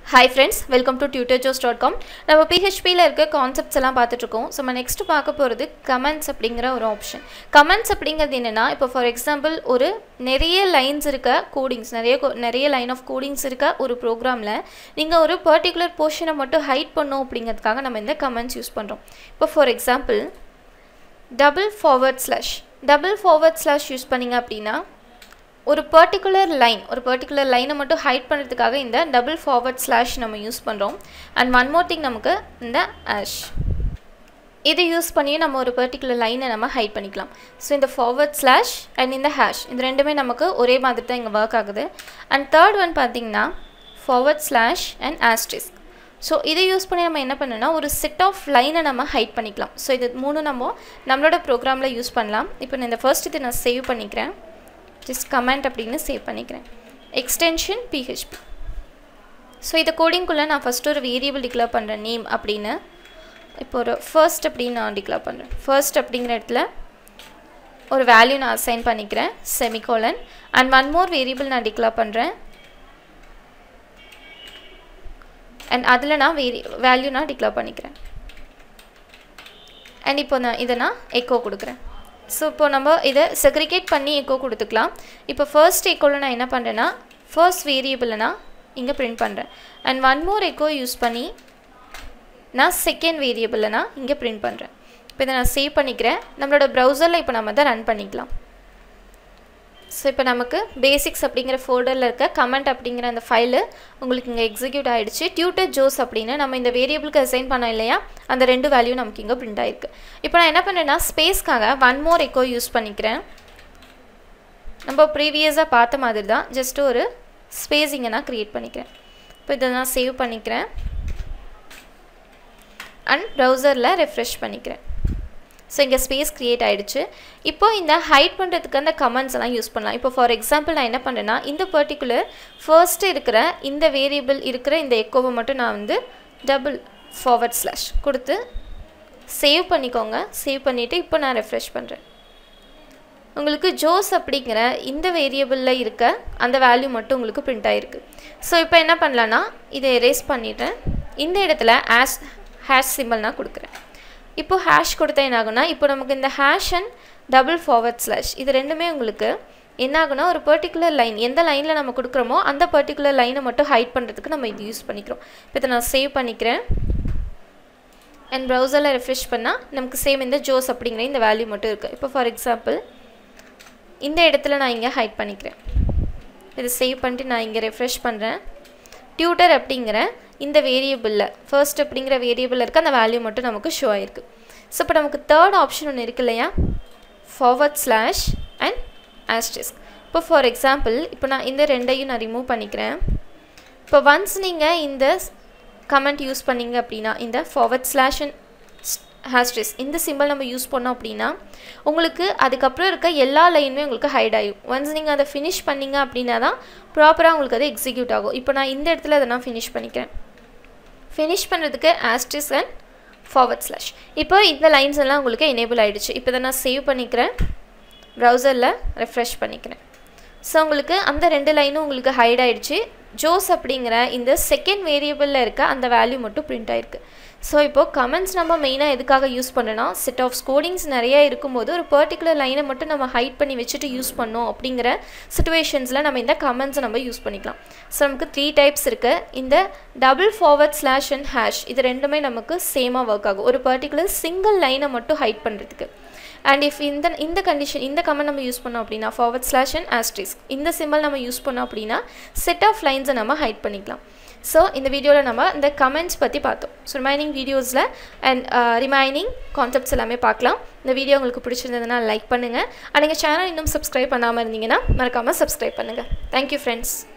hi friends welcome to Tutor Joe's dot com நம்ம பிஹெச்பியில் இருக்க கான்செப்ட்ஸ் எல்லாம் பார்த்துட்ருக்கோம் ஸோ நம்ம நெக்ஸ்ட் பார்க்க போகிறது கமெண்ட்ஸ் அப்படிங்கிற ஒரு ஆப்ஷன் கமெண்ட்ஸ் அப்படிங்கிறது என்னென்னா இப்போ ஃபார் எக்ஸாம்பிள் ஒரு நிறைய லைன்ஸ் இருக்க கோடிங்ஸ் நிறைய co- நிறைய லைன் ஆஃப் கோடிங்ஸ் இருக்க ஒரு ப்ரோக்ராமில் நீங்கள் ஒரு பர்டிகுலர் போர்ஷனை மட்டும் ஹைட் பண்ணும் அப்படிங்கிறதுக்காக நம்ம இந்த கமெண்ட்ஸ் யூஸ் பண்ணுறோம் இப்போ for example double forward slash double forward slash use பண்ணீங்க அப்படின்னா ஒரு பர்டிகுலர் லைன் ஒரு பர்டிகுலர் லைனை மட்டும் ஹைட் பண்ணுறதுக்காக இந்த டபுள் ஃபார்வர்ட் ஸ்லாஷ் நம்ம யூஸ் பண்ணுறோம் அண்ட் ஒன் மோர் திங் நமக்கு இந்த ஆஷ் இதை யூஸ் பண்ணியும் நம்ம ஒரு பர்டிகுலர் லைனை நம்ம ஹைட் பண்ணிக்கலாம் ஸோ இந்த ஃபார்வர்ட் ஸ்லாஷ் அண்ட் இந்த ஹேஷ் இது ரெண்டுமே நமக்கு ஒரே மாதிரி தான் இங்கே ஒர்க் ஆகுது அண்ட் தேர்ட் ஒன் பார்த்தீங்கன்னா forward slash and asterisk so இதை யூஸ் பண்ணி நம்ம என்ன பண்ணணும்னா ஒரு செட் ஆஃப் லைனை நம்ம ஹைட் பண்ணிக்கலாம் ஸோ இது மூணு நம்ம நம்மளோட ப்ரோக்ராமில் யூஸ் பண்ணலாம் இப்போ நான் இந்த ஃபர்ஸ்ட் இதை நான் சேவ் பண்ணிக்கிறேன் ஜஸ்ட் கமெண்ட் அப்படின்னு சேவ் பண்ணிக்கிறேன் எக்ஸ்டென்ஷன் பிஹெச்பி ஸோ இந்த கோடிங்குள்ளே நான் ஃபஸ்ட்டு ஒரு வேரியபிள் டிக்ளேர் பண்ணுறேன் நேம் அப்படின்னு இப்போ ஒரு ஃபர்ஸ்ட் அப்படின்னு நான் டிக்ளேர் பண்ணுறேன் ஃபர்ஸ்ட் அப்படிங்கிற இடத்துல ஒரு வேல்யூ நான் அசைன் பண்ணிக்கிறேன் semicolon and one more variable நான் டிக்ளேர் பண்ணுறேன் அண்ட் அதில் நான் வேரி வேல்யூ நான் டிக்ளேர் பண்ணிக்கிறேன் அண்ட் இப்போ நான் இதை நான் எக்கோ கொடுக்குறேன் ஸோ இப்போ நம்ம இதை செக்ரிகேட் பண்ணி எக்கோ கொடுத்துக்கலாம் இப்போ ஃபர்ஸ்ட் எக்கோவில் நான் என்ன பண்ணுறேன்னா ஃபர்ஸ்ட் வேரியபிளை நான் இங்கே பிரிண்ட் பண்ணுறேன் and one more echo use பண்ணி நான் செகண்ட் வேரியபிளை நான் இங்கே பிரிண்ட் பண்ணுறேன் இப்போ இதை நான் சேவ் பண்ணிக்கிறேன் நம்மளோட ப்ரௌசரில் இப்போ நம்ம அதை ரன் பண்ணிக்கலாம் ஸோ இப்போ நமக்கு பேசிக்ஸ் அப்படிங்கிற ஃபோல்டரில் இருக்க கமெண்ட் அப்படிங்கிற அந்த ஃபைலு உங்களுக்கு இங்கே எக்ஸிக்யூட் ஆகிடுச்சு டியூட்டர் ஜோஸ் அப்படின்னு நம்ம இந்த வேரியபிளுக்கு அசைன் பண்ணோம் இல்லையா அந்த ரெண்டு வேல்யூ நமக்கு இங்கே பிரிண்ட் ஆயிருக்கு இப்போ நான் என்ன பண்ணுறேன்னா ஸ்பேஸ்க்காக ஒன் மோர் எக்கோ யூஸ் பண்ணிக்கிறேன் நம்ம ப்ரீவியஸாக பார்த்த மாதிரி தான் ஜஸ்ட் ஒரு ஸ்பேஸ் இங்கே நான் க்ரியேட் பண்ணிக்கிறேன் இப்போ இதை நான் சேவ் பண்ணிக்கிறேன் அண்ட் ப்ரௌசரில் ரெஃப்ரெஷ் பண்ணிக்கிறேன் ஸோ இங்கே ஸ்பேஸ் க்ரியேட் ஆகிடுச்சு இப்போ இந்த ஹைட் பண்ணுறதுக்கு அந்த கமெண்ட்ஸ் எல்லாம் யூஸ் பண்ணலாம் இப்போ ஃபார் எக்ஸாம்பிள் நான் என்ன பண்ணுறேன்னா இந்த பர்டிகுலர் ஃபர்ஸ்ட்டு இருக்கிற இந்த வேரியபிள் இருக்கிற இந்த எக்கோவை மட்டும் நான் வந்து டபுள் ஃபார்வர்ட் ஸ்லாஷ் கொடுத்து சேவ் பண்ணிக்கோங்க சேவ் பண்ணிவிட்டு இப்போ நான் ரெஃப்ரெஷ் பண்ணுறேன் உங்களுக்கு ஜோஸ் அப்படிங்கிற இந்த வேரியபிளில் இருக்க அந்த வேல்யூ மட்டும் உங்களுக்கு பிரிண்ட் ஆகிருக்கு ஸோ இப்போ என்ன பண்ணலான்னா இதை எரேஸ் பண்ணிடுறேன் இந்த இடத்துல ஆஷ் ஹேஷ் சிம்பிள் நான் கொடுக்குறேன் இப்போ ஹேஷ் கொடுத்தா என்ன ஆகும்னா இப்போ நமக்கு இந்த hash and double forward slash இது ரெண்டுமே உங்களுக்கு என்ன ஆகுனா ஒரு பர்டிகுலர் லைன் எந்த லைனில் நம்ம கொடுக்குறோமோ அந்த பர்டிகுலர் லைனை மட்டும் ஹைட் பண்ணுறதுக்கு நம்ம இது யூஸ் பண்ணிக்கிறோம் இப்போ இதை நான் சேவ் பண்ணிக்கிறேன் அண்ட் ப்ரௌசரில் ரெஃப்ரெஷ் பண்ணால் நமக்கு சேம் இந்த ஜோஸ் அப்படிங்கிற இந்த வேல்யூ மட்டும் இருக்குது இப்போ ஃபார் எக்ஸாம்பிள் இந்த இடத்துல நான் இங்கே ஹைட் பண்ணிக்கிறேன் இதை சேவ் பண்ணிட்டு நான் இங்கே ரெஃப்ரெஷ் பண்ணுறேன் டியூட்டர் அப்படிங்கிற இந்த வேரியபிளில் ஃபர்ஸ்ட் அப்படிங்கிற வேரியபிளில் இருக்க அந்த வேல்யூ மட்டும் நமக்கு ஷோ ஆயிருக்கு ஸோ இப்போ நமக்கு தேர்ட் ஆப்ஷன் ஒன்று இருக்கு இல்லையா ஃபார்வர்ட் ஸ்லாஷ் அண்ட் ஆஸ்டிஸ்க் இப்போ ஃபார் எக்ஸாம்பிள் இப்போ நான் இந்த ரெண்டையும் நான் ரிமூவ் பண்ணிக்கிறேன் இப்போ ஒன்ஸ் நீங்கள் இந்த கமெண்ட் யூஸ் பண்ணீங்க அப்படின்னா இந்த ஃபார்வர்ட் ஸ்லாஷ் அண்ட் ஹேஸ்ட்ரிஸ் இந்த சிம்பிள் நம்ம யூஸ் பண்ணோம் அப்படின்னா உங்களுக்கு அதுக்கப்புறம் இருக்க எல்லா லைனுமே உங்களுக்கு ஹைட் ஆகும் ஒன்ஸ் நீங்கள் அதை ஃபினிஷ் பண்ணீங்க அப்படின்னா தான் ப்ராப்பராக உங்களுக்கு அது எக்ஸிக்யூட் ஆகும் இப்போ நான் இந்த இடத்துல அதை நான் ஃபினிஷ் பண்ணிக்கிறேன் ஃபினிஷ் பண்ணுறதுக்கு ஆஸ்ட்ரிஸ் அண்ட் ஃபார்வர்ட் ஸ்லாஷ் இப்போ இந்த லைன்ஸ் எல்லாம் உங்களுக்கு எனேபிள் ஆகிடுச்சு இப்போ இதை நான் சேவ் பண்ணிக்கிறேன் ப்ரௌசரில் ரெஃப்ரெஷ் பண்ணிக்கிறேன் ஸோ உங்களுக்கு அந்த ரெண்டு லைனும் உங்களுக்கு ஹைட் ஆகிடுச்சு ஜோஸ் அப்படிங்கிற இந்த செகண்ட் வேரியபிளில் இருக்க அந்த வேல்யூ மட்டும் பிரிண்ட் ஆயிருக்கு ஸோ இப்போது கமெண்ட்ஸ் நம்ம மெயினாக எதுக்காக யூஸ் பண்ணோன்னா செட் ஆஃப் ஸ்கோடிங்ஸ் நிறைய இருக்கும்போது ஒரு பர்டிகுலர் லைனை மட்டும் நம்ம ஹைட் பண்ணி வச்சுட்டு யூஸ் பண்ணோம் அப்படிங்கிற சுச்சுவேஷன்ஸில் நம்ம இந்த கமெண்ட்ஸை நம்ம யூஸ் பண்ணிக்கலாம் ஸோ நமக்கு த்ரீ டைப்ஸ் இருக்குது இந்த double forward slash and hash இது ரெண்டுமே நமக்கு சேமாக ஒர்க் ஆகும் ஒரு பர்டிகுலர் சிங்கிள் லைனை மட்டும் ஹைட் பண்ணுறதுக்கு அண்ட் இஃப் இந்த இந்த கண்டிஷன் இந்த கமெண்ட் நம்ம யூஸ் பண்ணோம் அப்படின்னா ஃபார்வர்ட் ஸ்லாஷ் அண்ட் ஆஸ்ட்ரிஸ்க் இந்த சிம்பிள் நம்ம யூஸ் பண்ணோம் அப்படின்னா செட் ஆஃப் லைன்ஸை நம்ம ஹைட் பண்ணிக்கலாம் ஸோ இந்த வீடியோவில் நம்ம இந்த கமெண்ட்ஸ் பற்றி பார்த்தோம் ஸோ ரிமைனிங் வீடியோஸில் அண்ட் ரிமைனிங் கான்செப்ட்ஸ் எல்லாமே பார்க்கலாம் இந்த வீடியோ உங்களுக்கு பிடிச்சிருந்ததுன்னா லைக் பண்ணுங்கள் அண்ட் எங்கள் சேனல் இன்னும் சப்ஸ்கிரைப் பண்ணாமல் இருந்தீங்கன்னா மறக்காமல் சப்ஸ்கிரைப் பண்ணுங்கள் தேங்க்யூ ஃப்ரெண்ட்ஸ்